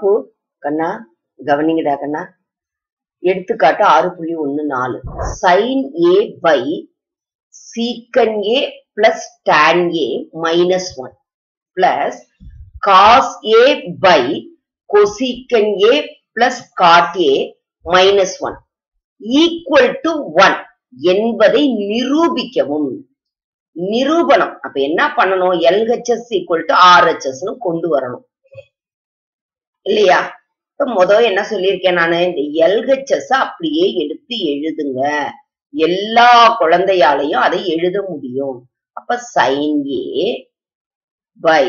பாப்பு கண்ணா கவனிங்கடா கண்ணா எடுத்துக்காட்டு ஆறு புள்ளி ஒண்ணு நாலு sign A by secant A plus tan A minus one plus cos A by cosecant A plus cot A minus one equal to one என்பதை நிரூபிக்கவும் நிரூபணம் அப்ப என்ன பண்ணணும் எல்ஹெச்எஸ் ஈக்குவல் டு ஆர்ஹெச்எஸ்னு கொண்டு வரணும் இல்லையா இப்ப முதல் என்ன சொல்லியிருக்கேன் நானு இந்த எல்ஹெச்எஸ் அப்படியே எடுத்து எழுதுங்க எல்லா குழந்தையாலையும் அதை எழுத முடியும் அப்ப sign A by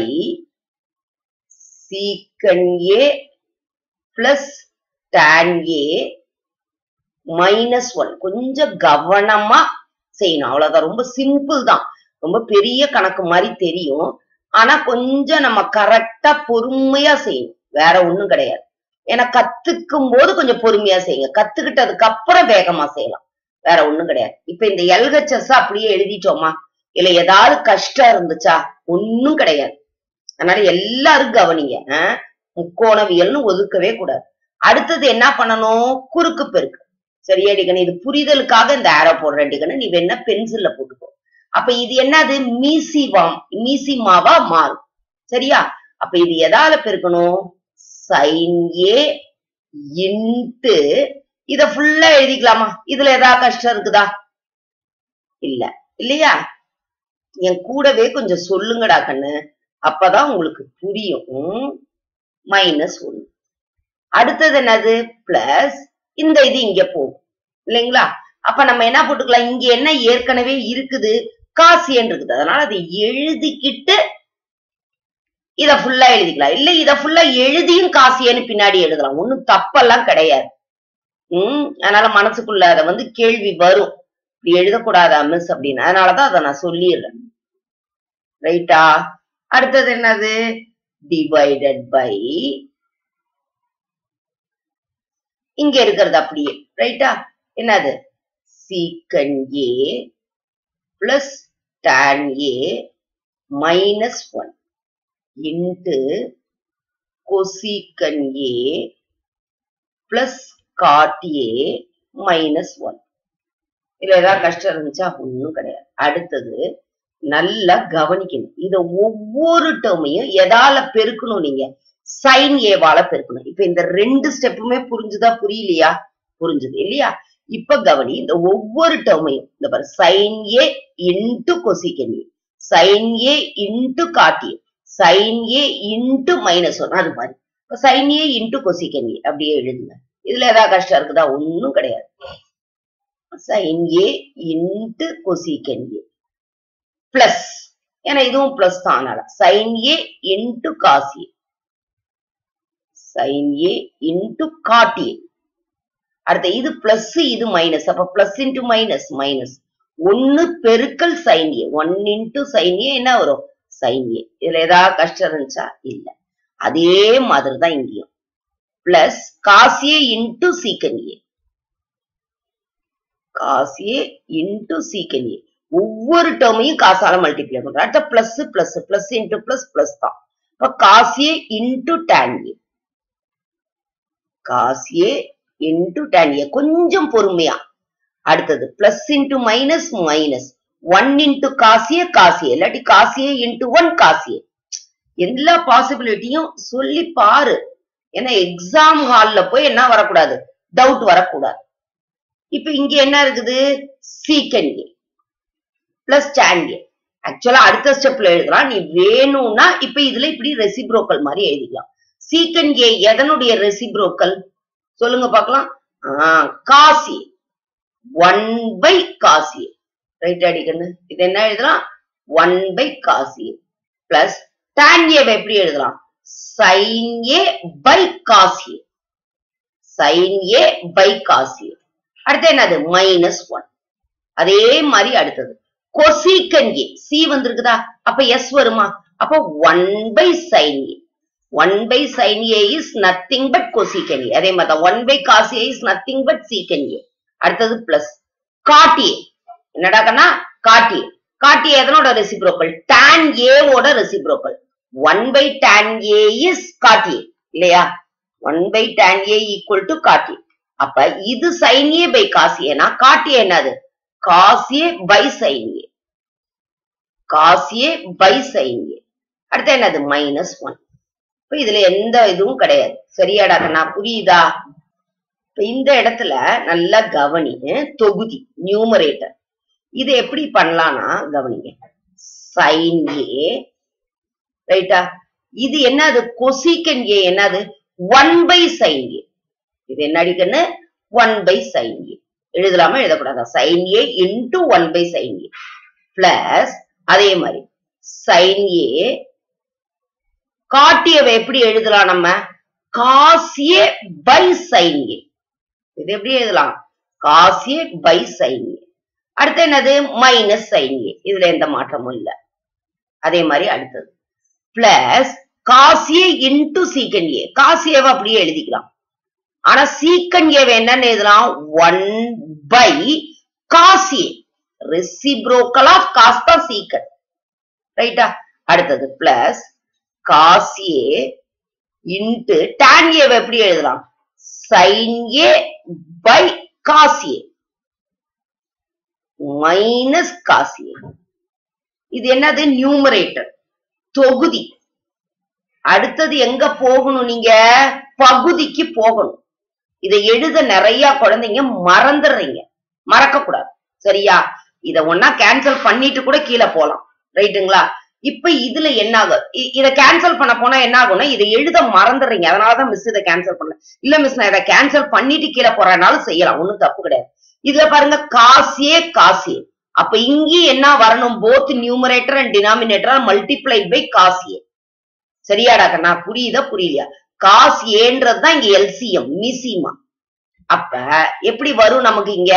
secant A plus tan A minus one கொஞ்சம் கவனமா செய்யணும் அவ்வளவுதான் ரொம்ப சிம்பிள் தான் ரொம்ப பெரிய கணக்கு மாதிரி தெரியும் ஆனா கொஞ்சம் நம்ம கரெக்டா பொறுமையா செய்யணும் வேற ஒண்ணும் கிடையாது ஏன்னா கத்துக்கும் போது கொஞ்சம் பொறுமையா செய்யுங்க கத்துக்கிட்டதுக்கு அப்புறம் வேகமா செய்யலாம் வேற ஒண்ணும் கிடையாது இப்ப இந்த எல்ஹெச்எஸ் அப்படியே எழுதிட்டோமா இல்ல ஏதாவது கஷ்டம் இருந்துச்சா ஒண்ணும் கிடையாது அதனால எல்லாரும் கவனிங்க ஆஹ் முக்கோணவியல்னு ஒதுக்கவே கூடாது அடுத்தது என்ன பண்ணணும் குறுக்கு பெருக்கு சரியா டிகன் இது புரிதலுக்காக இந்த ஆரோ போடுறேன் டிகன் நீ வேணா பென்சில்ல போட்டுக்கோ அப்ப இது என்னது மீசிவாம் மீசிமாவா மாறும் சரியா அப்ப இது எதால பெருக்கணும் சைன் ஏ இன்ட்டு இத ஃபுல்லா எழுதிக்கலாமா இதுல ஏதாவது கஷ்டம் இருக்குதா இல்ல இல்லையா என் கூடவே கொஞ்சம் சொல்லுங்கடா கண்ணு அப்பதான் உங்களுக்கு புரியும் மைனஸ் ஒன்னு அடுத்தது என்னது பிளஸ் இந்த இது இங்க போகும் இல்லைங்களா அப்ப நம்ம என்ன போட்டுக்கலாம் இங்க என்ன ஏற்கனவே இருக்குது காசியன் இருக்குது அதனால அதை எழுதிக்கிட்டு இத ஃபுல்லா எழுதிக்கலாம் இல்ல இத ஃபுல்லா எழுதியும் காசியன்னு பின்னாடி எழுதலாம் ஒண்ணும் தப்பெல்லாம் கிடையாது உம் அதனால மனசுக்குள்ள அத வந்து கேள்வி வரும் இப்படி எழுதக்கூடாதா மிஸ் அப்படின்னு அதனாலதான் அதை நான் சொல்லிடுறேன் ரைட்டா அடுத்தது என்னது டிவைடட் பை இங்க இருக்கிறது அப்படியே ரைட்டா என்னது secant A plus tan A minus one into cosecant A plus cot A minus one இதுல ஏதாவது கஷ்டம் இருந்துச்சா ஒண்ணும் கிடையாது அடுத்தது நல்லா கவனிக்கணும் இத ஒவ்வொரு டேர்மையும் எதால பெருக்கணும் நீங்க சைன் ஏவால பெருக்கணும் இப்ப இந்த ரெண்டு ஸ்டெப்புமே புரிஞ்சுதா புரியலையா புரிஞ்சுது இல்லையா இப்ப கவனி இந்த ஒவ்வொரு டேர்மையும் இந்த பாரு sine A into cosecant A sine A into காட்டி sine A into minus one அது மாதிரி இப்ப சைன் ஏ இன்டு கொசிக்கன் ஏ அப்படியே எழுதுங்க இதுல ஏதாவது கஷ்டம் இருக்குதா ஒண்ணும் கிடையாது sine A into cosecant A plus ஏன்னா இதுவும் பிளஸ் தான் அதனால sine A into cos sine A into காட்டி அடுத்த இது பிளஸ் இது மைனஸ் அப்ப பிளஸ் இன்டு மைனஸ் மைனஸ் ஒன்னு பெருக்கல் sine A one into sine A என்ன வரும் சைன் ஏ இதுல ஏதாவது கஷ்டம் இருந்துச்சா இல்ல அதே மாதிரி தான் இங்கேயும் பிளஸ் காசியே இன்டு சீக்கன் ஏ காசியே இன்டு சீக்கன் ஏ ஒவ்வொரு டேர்மையும் காசால மல்டிப்ளை பண்றோம் அடுத்த plus plus plus into plus plus தான் இப்ப cos A into tan A cos A into tan A கொஞ்சம் பொறுமையா அடுத்தது plus into minus minus one into cos A cos A இல்லாட்டி காசியே இன்டு ஒன் காசியே எல்லா பாசிபிலிட்டியும் சொல்லி பாரு ஏன்னா எக்ஸாம் ஹால்ல போய் என்ன வரக்கூடாது டவுட் வரக்கூடாது இப்ப இங்க என்ன இருக்குது சீக்கன் ஏ பிளஸ் டேன் ஏ ஆக்சுவலா அடுத்த ஸ்டெப்ல எழுதலாம் நீ வேணும்னா இப்ப இதுல இப்படி ரெசிப்ரோக்கல் மாதிரி எழுதிக்கலாம் சீக்கன் ஏ எதனுடைய ரெசிப்ரோக்கல் சொல்லுங்க பார்க்கலாம் ஆஹ் cos one by cos right அடிக்கண்ணு இது என்ன எழுதலாம் one by cos plus tan A எப்படி எழுதலாம் sin A by cos sin A by cos அடுத்து என்னது மைனஸ் ஒன் அதே மாதிரி அடுத்தது கொசீக்கன் ஏ சி வந்திருக்குதா அப்ப எஸ் வருமா அப்ப one by sine A one by sine A is nothing but cosecant A அதே மாதிரி one by cos A is nothing but secant A அடுத்தது பிளஸ் காட்டியே என்னடா கண்ணா காட்டியே காட்டியே எதனோட ரெசிப்ரோக்கல் tan ஏவோட reciprocal one by tan A is காட்டியே இல்லையா one by tan A equal to காட்டி அப்ப இது சைன் ஏ பை காசியேனா காட்டி என்னது cos A by sine A cos A by sine ஏ அடுத்து என்னது மைனஸ் ஒன் இப்ப இதுல எந்த இதுவும் கிடையாது சரியாடா கண்ணா புரியுதா இப்ப இந்த இடத்துல நல்லா கவனி தொகுதி நியூமரேட்டர் இது எப்படி பண்ணலாம்னா கவனிங்க சைன் ஏ ரைட்டா இது என்னது கொசிக்கன் ஏ என்னது ஒன் பை சைன் ஏ இது என்ன அடிக்கன்னு ஒன் பை சைன் ஏ எழுதலாமா எழுதக்கூடாதா sine A into one by sine A plus அதே மாதிரி சைன் ஏ காட்டியவை எப்படி எழுதலாம் நம்ம காசியே பை சைன் ஏ இது எப்படி எழுதலாம் காசியே பை சைன் ஏ அடுத்து என்னது மைனஸ் சைன் ஏ இதுல எந்த மாற்றமும் இல்ல அதே மாதிரி அடுத்தது பிளஸ் காசியே இன்டு சீக்கன் ஏ காசியவை அப்படியே எழுதிக்கலாம் ஆனா சீக்கன் ஏவை என்னன்னு எழுதலாம் one by cos A reciprocal of cos தான் சீக்கன் ரைட்டா அடுத்தது பிளஸ் காசியே இன்ட்டு டான் ஏவை எப்படி எழுதலாம் sine A by cos A minus cos A இது என்னது நியூமரேட்டர் தொகுதி அடுத்தது எங்க போகணும் நீங்க பகுதிக்கு போகணும் இதை எழுத நிறைய குழந்தைங்க மறந்துடுறீங்க மறக்க கூடாது சரியா இத ஒன்னா கேன்சல் பண்ணிட்டு கூட கீழே போலாம் ரைட்டுங்களா இப்ப இதுல என்ன ஆகும் இ- இத கேன்சல் பண்ண போனா என்ன ஆகும்னா இதை எழுத மறந்துடுறீங்க அதனாலதான் மிஸ் இதை கேன்சல் பண்ணல இல்ல மிஸ் நான் இதை கேன்சல் பண்ணிட்டு கீழே போறனாலும் செய்யலாம் ஒண்ணும் தப்பு கிடையாது இதுல பாருங்க காசியே காசியே அப்ப இங்கேயும் என்ன வரணும் both numerator and denominator multiplied by cos A சரியாடா கண்ணா புரியுதா புரியலையா காசு ஏன்றதுதான் இங்க எல்சிஎம் மிசிமா அப்ப எப்படி வரும் நமக்கு இங்க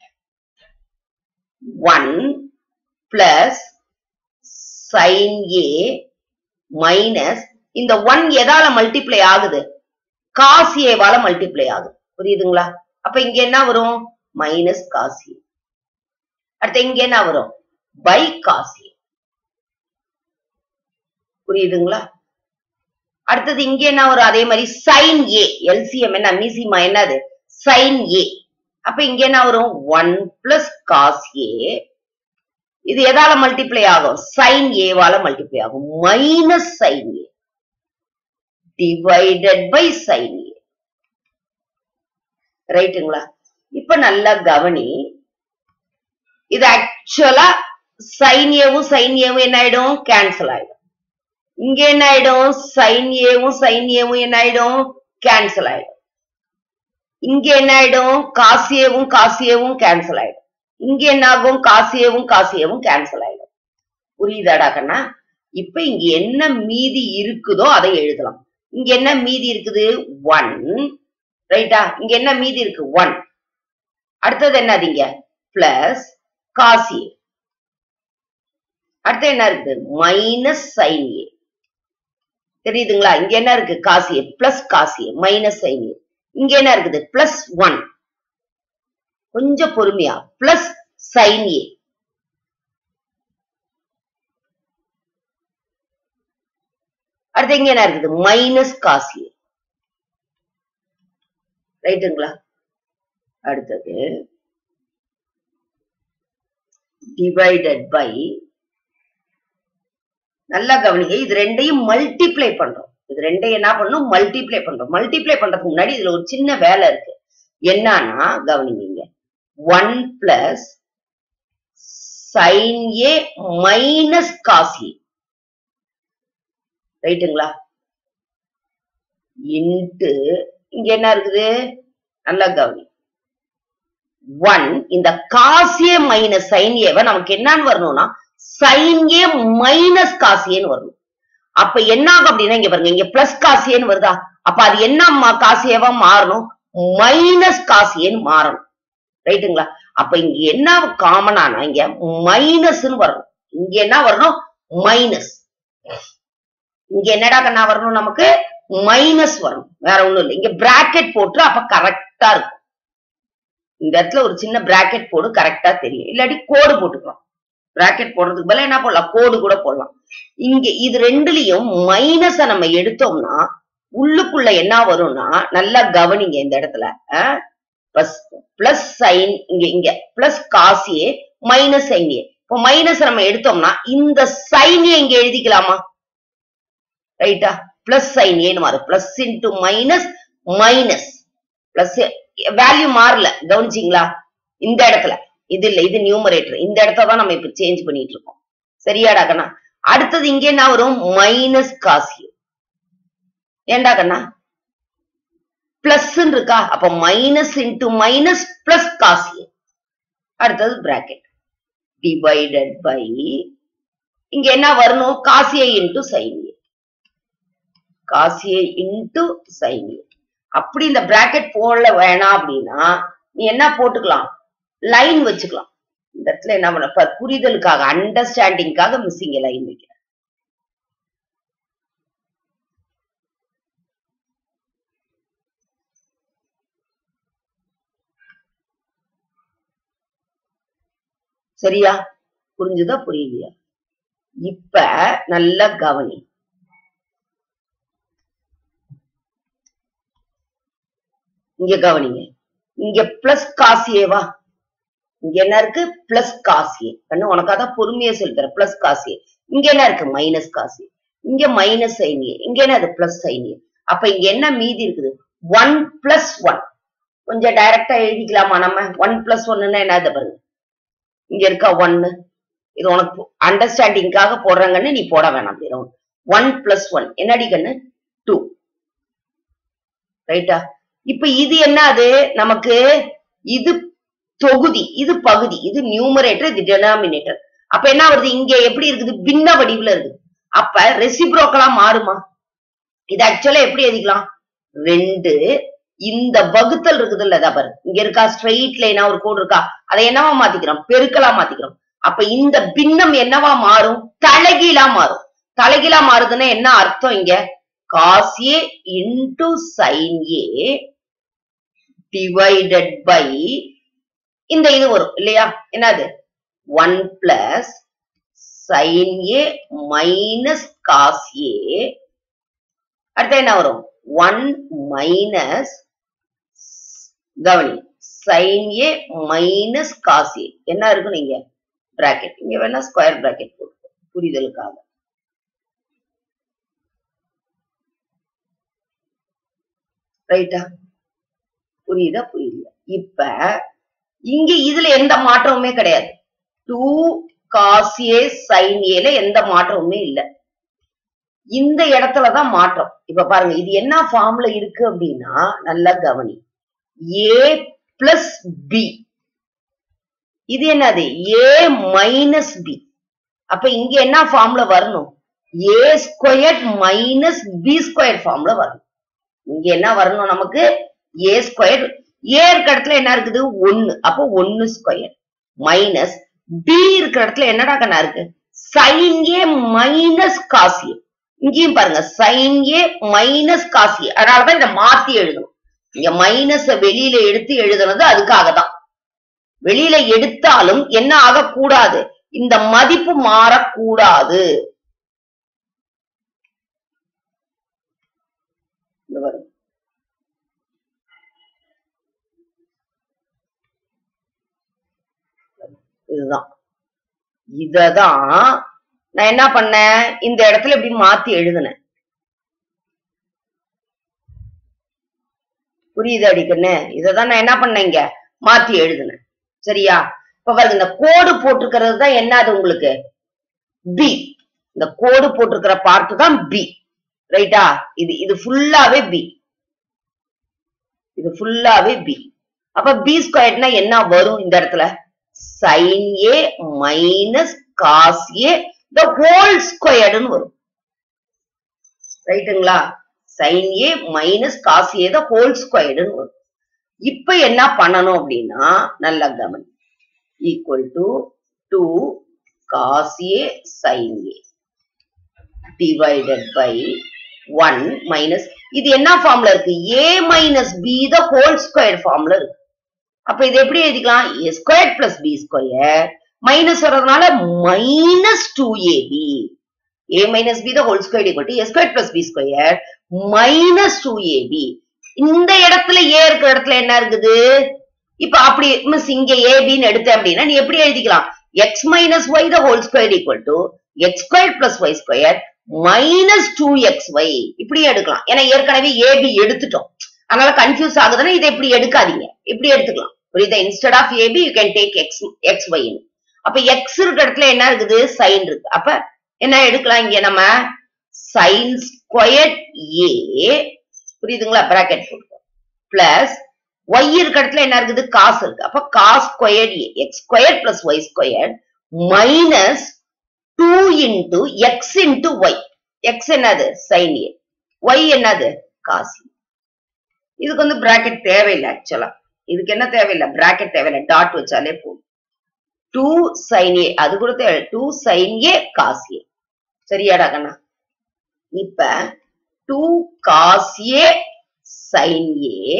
one plus sine A minus இந்த ஒன் எதால மல்டிப்ளை ஆகுது காசு ஏவால மல்டிப்ளை ஆகுது புரியுதுங்களா அப்ப இங்க என்ன வரும் மைனஸ் காசி அடுத்து இங்க என்ன வரும் பை காசி புரியுதுங்களா அடுத்தது இங்க என்ன வரும் அதே மாதிரி சைன் ஏ எல்சிஎம் என்ன மிசிமா என்னது சைன் ஏ அப்ப இங்க என்ன வரும் ஒன் பிளஸ் காஸ் ஏ இது எதால மல்டிப்ளை ஆகும் சைன் ஏவால மல்டிப்ளை ஆகும் minus sine A divided by sine A ரைட்டுங்களா இப்ப நல்லா கவனி இது ஆக்சுவலா சைன் ஏவும் சைன் ஏவும் என்ன ஆயிடும் கேன்சல் ஆயிடும் இங்க என்ன ஆயிடும் சைன் ஏவும் சைன் ஏவும் என்ன ஆயிடும் கேன்சல் ஆயிடும் இங்க என்ன ஆயிடும் காசியவும் காசியவும் கேன்சல் ஆயிடும் இங்க என்ன ஆகும் காசியவும் காசியவும் கேன்சல் ஆயிடும் புரியுதாடா கண்ணா இப்ப இங்க என்ன மீதி இருக்குதோ அதை எழுதலாம் இங்க என்ன மீதி இருக்குது ஒன் ரைட்டா இங்க என்ன மீதி இருக்கு ஒன் அடுத்தது என்னது இங்க பிளஸ் காசி அடுத்து என்ன இருக்குது மைனஸ் சைன் ஏ தெரியுதுங்களா இங்க என்ன இருக்கு cos A plus cos A minus sine A இங்க என்ன இருக்குது பிளஸ் ஒன் கொஞ்சம் பொறுமையா பிளஸ் சைன் ஏ அடுத்து இங்க என்ன இருக்குது மைனஸ் காசியே ரைட்டுங்களா அடுத்தது டிவைடட் பை நல்லா கவனிங்க இது ரெண்டையும் மல்டிப்ளை பண்றோம் இது ரெண்டையும் என்ன பண்ணணும் மல்டிப்ளை பண்றோம் மல்டிப்ளை பண்றதுக்கு முன்னாடி இதுல ஒரு சின்ன வேலை இருக்கு என்னன்னா கவனிங்க one plus sine A minus cos ரைட்டுங்களா இன்ட்டு இங்க என்ன இருக்குது நல்லா கவனி ஒன் இந்த காசியே மைனஸ் சைன் ஏவை நமக்கு என்னன்னு வரணும்னா சைன் ஏ மைனஸ் காசியேன்னு வரணும் அப்ப என்ன ஆகும் அப்படின்னா இங்க பாருங்க இங்க பிளஸ் காசியேன்னு வருதா அப்ப அது என்ன மா- காசியேவா மாறணும் மைனஸ் காசியேன்னு மாறணும் ரைட்டுங்களா அப்ப இங்க என்ன காமனானா இங்க மைனஸ்ன்னு வரணும் இங்க என்ன வரணும் மைனஸ் இங்க என்னடா கண்ணா வரணும் நமக்கு மைனஸ் வரணும் வேற ஒண்ணும் இல்லை இங்க பிராக்கெட் போட்டு அப்ப கரெக்டா இருக்கும் இந்த இடத்துல ஒரு சின்ன பிராக்கெட் போடு கரெக்டா தெரியும் இல்லாட்டி கோடு போட்டுக்கலாம் பிராக்கெட் போடுறதுக்கு பதிலா என்ன போடலாம் கோடு கூட போடலாம் இங்க இது ரெண்டுலயும் மைனஸ நம்ம எடுத்தோம்னா உள்ளுக்குள்ள என்ன வரும்னா நல்லா கவனிங்க இந்த இடத்துல பிளஸ் பிளஸ் சைன் இங்க இங்க பிளஸ் காசியே மைனஸ் இங்கே இப்போ மைனஸ் நம்ம எடுத்தோம்னா இந்த சைனே இங்க எழுதிக்கலாமா ரைட்டா பிளஸ் சைன் ஏன்னு மாறும் plus into minus minus plus value மாறல கவனிச்சிங்களா இந்த இடத்துல இது இல்ல இது நியூமரேட்டர் இந்த இடத்த தான் நம்ம இப்ப சேஞ்ச் பண்ணிட்டு இருக்கோம் சரியாடா கண்ணா அடுத்தது இங்க என்ன வரும் மைனஸ் காசி ஏண்டா கண்ணா பிளஸ் இருக்கா அப்ப minus into minus plus cos அடுத்தது பிராக்கெட் டிவைடட் பை இங்க என்ன வரணும் காசியை இன்டு சைனியே காசியை இன்டு சைனியே அப்படி இந்த பிராக்கெட் போடல வேணாம் அப்படின்னா நீ என்ன போட்டுக்கலாம் லைன் வச்சுக்கலாம் இந்த இடத்துல என்ன பண்ண ப- புரிதலுக்காக அண்டர்ஸ்டாண்டிங்காக மிஸ்ஸிங்க லைன் வைக்கிறேன் சரியா புரிஞ்சுதா புரியலையா இப்ப நல்லா கவனி இங்க கவனிங்க இங்க பிளஸ் காசியேவா இங்க என்ன இருக்கு பிளஸ் காசியே கண்ணு உனக்காக பொறுமையா சொல்லி தரேன் பிளஸ் காசியே இங்க என்ன இருக்கு மைனஸ் காசியே இங்க மைனஸ் சைனியே இங்க என்ன அது பிளஸ் சைனியே அப்ப இங்க என்ன மீதி இருக்குது ஒன் பிளஸ் ஒன் கொஞ்சம் டைரக்டா எழுதிக்கலாமா நம்ம ஒன் பிளஸ் ஒன்னுன்னா என்னது பாருங்க இங்க இருக்கா ஒன்னு இது உனக்கு அண்டர்ஸ்டாண்டிங்காக போடுறாங்கன்னு நீ போட வேணாம் வெறும் ஒன் பிளஸ் ஒன் என்னடி கண்ணு டூ ரைட்டா இப்ப இது என்ன அது நமக்கு இது தொகுதி இது பகுதி இது நியூமரேட்டர் இது டெனாமினேட்டர் அப்ப என்ன வருது இங்க எப்படி இருக்குது பின்ன வடிவுல இருக்குது அப்ப ரெசிப்ரோக்கலா மாறுமா இது ஆக்சுவலா எப்படி எழுதிக்கலாம் ரெண்டு இந்த வகுத்தல் இருக்குது இல்ல இதா பாரு இங்க இருக்கா ஸ்ட்ரெயிட் லைனா ஒரு கோடு இருக்கா அதை என்னவா மாத்திக்கிறோம் பெருக்கலா மாத்திக்கிறோம் அப்ப இந்த பின்னம் என்னவா மாறும் தலைகீழா மாறும் தலைகீழா மாறுதுன்னா என்ன அர்த்தம் இங்க cos A into sine A divided by இந்த இது வரும் இல்லையா என்னது one plus sine A minus cos A அடுத்து என்ன வரும் ஒன் மைனஸ் கவனி sine A minus cos A என்ன இருக்கும் நீங்க பிராக்கெட் இங்க வேணா ஸ்கொயர் பிராக்கெட் போட்டு புரிதலுக்காக ரைட்டா புரியுதா புரியல இப்ப இங்க இதுல எந்த மாற்றமுமே கிடையாது டூ காஸ் ஏ சைன் ஏல எந்த மாற்றமுமே இல்ல இந்த இடத்துலதான் மாற்றம் இப்ப பாருங்க இது என்ன ஃபார்ம்ல இருக்கு அப்படின்னா நல்லா கவனி ஏ பிளஸ் பி இது என்னது ஏ மைனஸ் பி அப்ப இங்க என்ன ஃபார்ம்ல வரணும் A square minus B square ஃபார்ம்ல வரணும் இங்க என்ன வரணும் நமக்கு ஏ ஸ்கொயர் ஏ இருக்க இடத்துல என்ன இருக்குது ஒன்னு அப்போ ஒன்னு ஸ்கொயர் மைனஸ் பி இருக்கிற இடத்துல என்னடா கண்ணா இருக்கு சைன் ஏ மைனஸ் காசி இங்கேயும் பாருங்க சைன் ஏ மைனஸ் காசி அதனாலதான் இதை மாத்தி எழுதணும் இங்க மைனஸ் வெளியில எடுத்து எழுதுனது அதுக்காக தான் வெளியில எடுத்தாலும் என்ன ஆகக்கூடாது இந்த மதிப்பு மாறக்கூடாது இங்க பாருங்க. இதுதான் இததான் நான் என்ன பண்ணேன் இந்த இடத்துல இப்படி மாத்தி எழுதுனேன் புரியுது அடிக்கண்ணு இததான் நான் என்ன பண்ணேன் இங்க மாத்தி எழுதுனேன் சரியா இப்ப பாருங்க இந்த கோடு போட்டிருக்கிறது தான் என்ன அது உங்களுக்கு பி இந்த கோடு போட்டிருக்கிற பார்ட் தான் பி ரைட்டா இது இது ஃபுல்லாவே பி இது ஃபுல்லாவே பி அப்ப பி ஸ்கொயர்னா என்ன வரும் இந்த இடத்துல sine A minus cos A the whole ஸ்கொயர்டுன்னு வரும் ரைட்டுங்களா sine A minus cos A the whole ஸ்கொயர்டுன்னு வரும் இப்ப என்ன பண்ணணும் அப்படின்னா நல்லா கவனி equal to two cos A sine A divided by one minus இது என்ன ஃபார்ம்ல இருக்கு A minus B the whole square ஃபார்ம்ல இருக்கு அப்ப இது எப்படி எழுதிக்கலாம் A square plus B square minus வர்றதுனால minus two AB A minus B the whole square equal to A square plus B square minus two AB இந்த இடத்துல ஏ இருக்கிற இடத்துல என்ன இருக்குது இப்ப அப்படி மிஸ் இங்க ஏபின்னு எடுத்தேன் அப்படின்னா நீ எப்படி எழுதிக்கலாம் X minus Y the whole square equal to X square plus Y square minus two X Y இப்படி எடுக்கலாம் ஏன்னா ஏற்கனவே ஏபி எடுத்துட்டோம் அதனால கன்ஃபியூஸ் ஆகுதுன்னா இதை இப்படி எடுக்காதீங்க இப்படி எடுத்துக்கலாம் புரியுதா instead of AB you can take X X ஒய்னு அப்ப எக்ஸ் இருக்கிற இடத்துல என்ன இருக்குது சைன் இருக்கு அப்ப என்ன எடுக்கலாம் இங்க நம்ம சைன் ஸ்கொயர் ஏ புரியுதுங்களா பிராக்கெட் போட்டுக்கோ பிளஸ் ஒய் இருக்க இடத்துல என்ன இருக்குது காசு இருக்கு அப்ப cos square A X square plus Y square minus two into X into Y X என்னது சைன் ஏ ஒய் என்னது காசு இதுக்கு வந்து பிராக்கெட் தேவையில்லை ஆக்சுவலா இதுக்கு என்ன தேவையில்லை பிராக்கெட் தேவையில்லை டாட் வச்சாலே போதும் டூ சைன் ஏ அது கூட தேவை two sine A cos A சரியாடா கண்ணா இப்ப two cos A sine A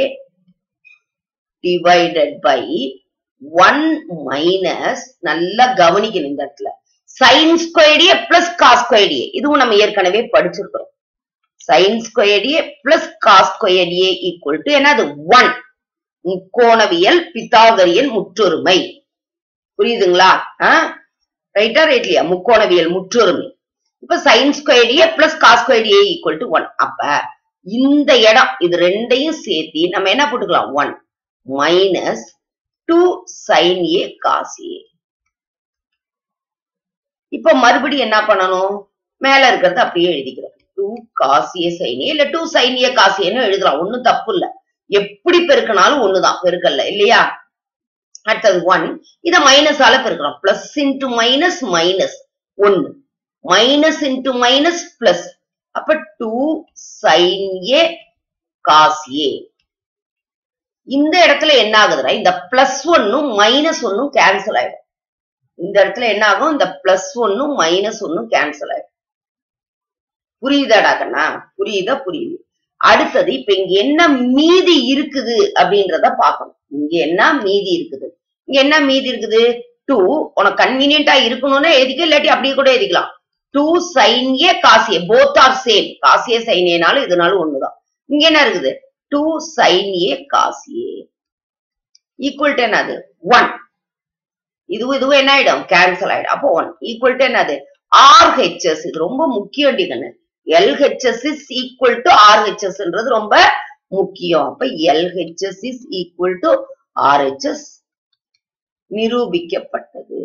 divided by one minus நல்லா கவனிக்கணும் இந்த இடத்துல sine squared A plus cos squared A இதுவும் நம்ம ஏற்கனவே படிச்சிருக்கிறோம் sine squared A plus cos squared A equal to என்னது ஒன் முக்கோணவியல் பித்தாகரியன் முற்றொருமை புரியுதுங்களா ரைட்டா ரைட்லியா முக்கோணவியல் முற்றொருமை இப்ப sine squared A plus cos squared A equal to one அப்ப இந்த இடம் இது ரெண்டையும் சேர்த்து நம்ம என்ன போட்டுக்கலாம் one minus two sine A cos A இப்ப மறுபடியும் என்ன பண்ணணும் மேல இருக்கிறது அப்படியே எழுதிக்கிறோம் டூ காசிய சைன் இல்ல டூ சைனிய காசியன்னு எழுதலாம் ஒண்ணும் தப்பு இல்ல எப்படி பெருக்கினாலும் ஒண்ணுதான் பெருக்கல்ல இல்லையா அடுத்தது ஒன் இத மைனஸால பெருக்கிறோம் பிளஸ் இன்டு மைனஸ் மைனஸ் ஒன்னு மைனஸ் இன்டு மைனஸ் பிளஸ் அப்ப two sine A cos A இந்த இடத்துல என்ன ஆகுதுன்னா இந்த பிளஸ் ஒன்னும் மைனஸ் ஒன்னும் கேன்சல் ஆயிடும் இந்த இடத்துல என்ன ஆகும் இந்த பிளஸ் ஒன்னும் மைனஸ் ஒன்னும் கேன்சல் ஆயிடும் புரியுதாடா கண்ணா புரியுதா புரியுது அடுத்தது இப்ப இங்க என்ன மீதி இருக்குது அப்படின்றத பார்க்கணும் இங்க என்ன மீதி இருக்குது இங்க என்ன மீதி இருக்குது டூ உனக்கு கன்வீனியன்டா இருக்கணும்னா எதுக்கு இல்லாட்டி அப்படியே கூட எதிக்கலாம் டூ சைன் ஏ காசிய போத் ஆர் சேம் காசிய சைன் ஏனாலும் இதனாலும் ஒண்ணுதான் இங்க என்ன இருக்குது டூ சைன் ஏ காசியே ஈக்குவல் டு என்னது ஒன் இதுவும் இதுவும் என்ன ஆயிடும் கேன்சல் ஆயிடும் அப்போ ஒன் ஈக்குவல் டு என்னது ஆர்ஹெச்எஸ் இது ரொம்ப முக்கியம் கண்ணு எல்ஹெச்எஸ் இஸ் ஈக்குவல் டு ஆர்ஹெச்எஸ்ன்றது ரொம்ப முக்கியம் அப்ப LHS is equal to RHS நிரூபிக்கப்பட்டது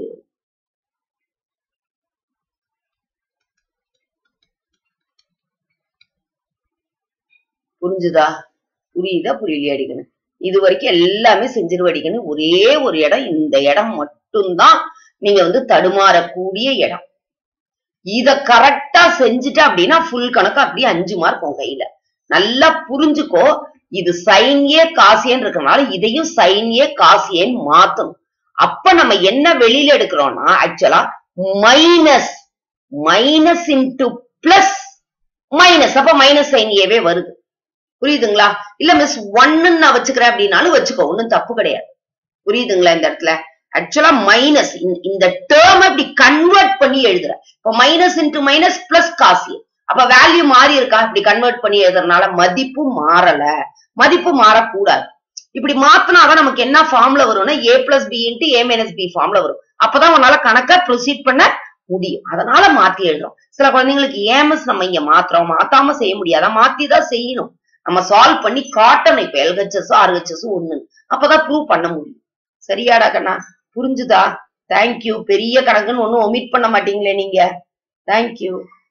புரிஞ்சுதா புரியுதா புரியலையா அடிக்கணும் இது வரைக்கும் எல்லாமே செஞ்சிருவ அடிக்கணும் ஒரே ஒரு இடம் இந்த இடம் மட்டும்தான் நீங்க வந்து தடுமாறக்கூடிய இடம் இத கரெக்டா செஞ்சுட்ட அப்படின்னா ஃபுல் கணக்கு அப்படியே அஞ்சு மார்க் உன் கையில நல்லா புரிஞ்சுக்கோ இது சைன் ஏ காசியன் இருக்கனால இதையும் சைன் ஏ காசியன் மாத்தணும் அப்ப நம்ம என்ன வெளியில எடுக்கிறோம்னா ஆக்சுவலா minus minus into plus minus அப்ப மைனஸ் சைன் ஏவே வருது புரியுதுங்களா இல்ல மிஸ் ஒன்னு நான் வச்சுக்கிறேன் அப்படின்னாலும் வச்சுக்கோ ஒன்னும் தப்பு கிடையாது புரியுதுங்களா இந்த இடத்துல ஆக்சுவலா மைனஸ் இந்த டேர்ம் இப்படி கன்வெர்ட் பண்ணி எழுதுற இப்ப மைனஸ் இன்டு மைனஸ் பிளஸ் காசி அப்ப வேல்யூ மாறி இருக்கா இப்படி கன்வெர்ட் பண்ணி எழுதுறதுனால மதிப்பு மாறல மதிப்பு மாறக்கூடாது இப்படி மாத்தினாதான் நமக்கு என்ன ஃபார்ம்ல வரும்னா A plus B into A minus B ஃபார்ம்ல வரும் அப்பதான் உன்னால கணக்க ப்ரொசீட் பண்ண முடியும் அதனால மாத்தி எழுதுறோம் சில குழந்தைங்களுக்கு ஏமஸ் நம்ம இங்க மாத்துறோம் மாத்தாம செய்ய முடியாதா மாத்தி தான் செய்யணும் நம்ம சால்வ் பண்ணி காட்டணும் இப்ப எல்ஹெச்எஸ் ஆர்ஹெச்எஸ் ஒண்ணு அப்பதான் ப்ரூவ் பண்ண முடியும் சரியாடா கண்ணா புரிஞ்சுதா தேங்க்யூ பெரிய கணக்குன்னு ஒன்னும் ஒமிட் பண்ண மாட்டீங்களே நீங்க தேங்க்யூ